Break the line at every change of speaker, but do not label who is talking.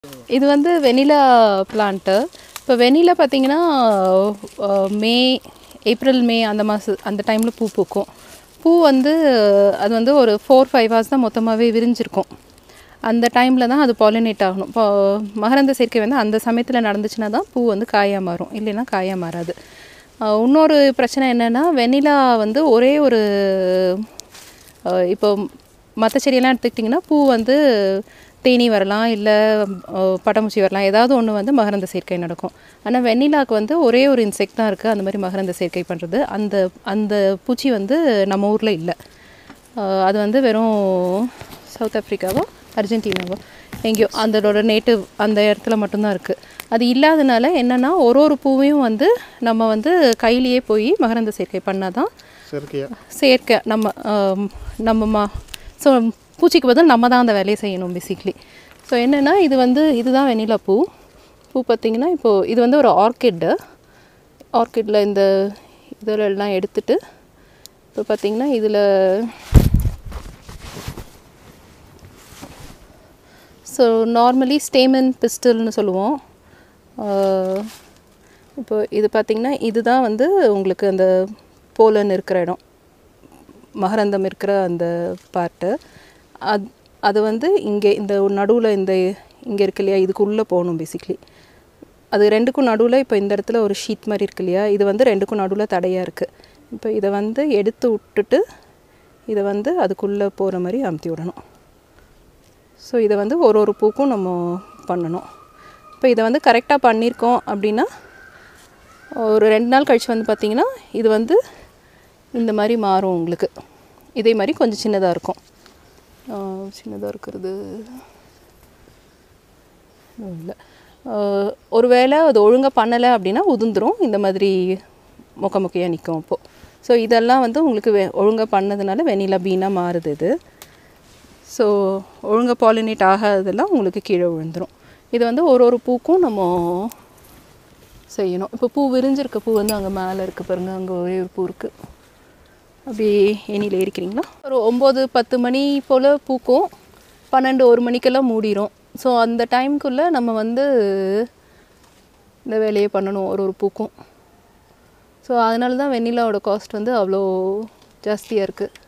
இது வந்து vanilla plant இப்போ வெனிலா பார்த்தீங்கன்னா அஹ், மே ஏப்ரல் மே அந்த மாத அந்த டைமில் பூ பூக்கும் பூ வந்து அது வந்து ஒரு ஃபோர் ஃபைவ் ஹவர்ஸ் தான் மொத்தமாகவே விரிஞ்சிருக்கும் அந்த டைமில் தான் அது பாலினேட் ஆகணும் இப்போ மகரந்த சேர்க்கை வந்து அந்த சமயத்தில் நடந்துச்சுன்னா தான் பூ வந்து காயாக மாறும் இல்லைன்னா காயாக மாறாது அஹ், இன்னொரு பிரச்சனை என்னென்னா வெனிலா வந்து ஒரே ஒரு அஹ், இப்போ மற்ற செடியெல்லாம் எடுத்துக்கிட்டிங்கன்னா பூ வந்து தேனி வரலாம் இல்லை பட்டாம்பூச்சி வரலாம் ஏதாவது ஒன்று வந்து மகரந்த சேர்க்கை நடக்கும் ஆனால் வெண்ணிலாக்கு வந்து ஒரே ஒரு இன்செக்ட் தான் இருக்குது அந்த மாதிரி மகரந்த சேர்க்கை பண்ணுறது அந்த அந்த பூச்சி வந்து நம்ம ஊரில் இல்லை அஹ் அது வந்து வெறும் சவுத் ஆஃப்ரிக்காவோ அர்ஜென்டினாவோ எங்கேயோ அதோட நேட்டிவ் அந்த இடத்துல மட்டும்தான் இருக்குது அது இல்லாதனால என்னென்னா ஒரு ஒரு பூவையும் வந்து நம்ம வந்து கையிலேயே போய் மகரந்த சேர்க்கை பண்ணால் தான்
செயற்கையா
செயற்கை நம்ம ஆம், நம்ம மா ஸோ பூச்சிக்கு பதில் நம்ம தான் அந்த வேலையை செய்யணும் பேசிக்லி ஸோ என்னென்னா இது வந்து இதுதான் வெனிலா பூ பூ பார்த்திங்கன்னா இப்போது இது வந்து ஒரு ஆர்கிட்டு ஆர்கிட்டில் இந்த இதில் எல்லாம் எடுத்துட்டு இப்போ பார்த்திங்கன்னா இதில் ஸோ நார்மலி ஸ்டேமன் பிஸ்டல்னு சொல்லுவோம் ஆஹ், இப்போ இது பார்த்திங்கன்னா இதுதான் வந்து உங்களுக்கு அந்த போலன் இருக்கிற இடம் மகரந்தம் இருக்கிற அந்த பார்ட்டு அது அது வந்து இங்கே இந்த நடுவில் இந்த இங்கே இருக்கு இல்லையா இதுக்குள்ளே போகணும் பேசிக்லி அது ரெண்டுக்கும் நடுவில் இப்போ இந்த இடத்துல ஒரு ஷீட் மாதிரி இருக்கு இல்லையா இது வந்து ரெண்டுக்கும் நடுவில் தடையாக இருக்குது இப்போ இதை வந்து எடுத்து விட்டுட்டு இதை வந்து அதுக்குள்ளே போகிற மாதிரி அமுத்தி விடணும் ஸோ இதை வந்து ஒரு ஒரு பூக்கும் நம்ம பண்ணணும் இப்போ இதை வந்து கரெக்டாக பண்ணியிருக்கோம் அப்படின்னா ஒரு ரெண்டு நாள் கழிச்சு வந்து பார்த்திங்கன்னா இது வந்து இந்த மாதிரி மாறும் உங்களுக்கு இதே மாதிரி கொஞ்சம் சின்னதாக இருக்கும் சின்னதாக இருக்கிறது இல்லை ஒருவேளை அது ஒழுங்காக பண்ணலை அப்படின்னா உதிர்ந்துரும் இந்த மாதிரி மொக்க மொக்கையாக நிற்கும் அப்போது ஸோ இதெல்லாம் வந்து உங்களுக்கு வெ ஒழுங்காக பண்ணதுனால வெனிலா பீனாக மாறுது இது ஸோ ஒழுங்காக பாலினேட் ஆகாததெல்லாம் உங்களுக்கு கீழே விழுந்துரும் இது வந்து ஒரு ஒரு பூக்கும் நம்ம செய்யணும் இப்போ பூ விரிஞ்சிருக்க பூ வந்து அங்கே மேலே இருக்குது பாருங்கள் அங்கே ஒரே ஒரு பூ இருக்குது அப்படியே ஏனியில் ஏறிக்கிறீங்களா ஒரு ஒம்பது பத்து மணி போல் பூக்கும் பன்னெண்டு ஒரு மணிக்கெல்லாம் மூடிரும் ஸோ அந்த டைம்குள்ளே நம்ம வந்து இந்த வேலையை பண்ணணும் ஒரு ஒரு பூக்கும் ஸோ அதனால தான் வெண்ணிலாவோட காஸ்ட் வந்து அவ்வளோ ஜாஸ்தியாக இருக்குது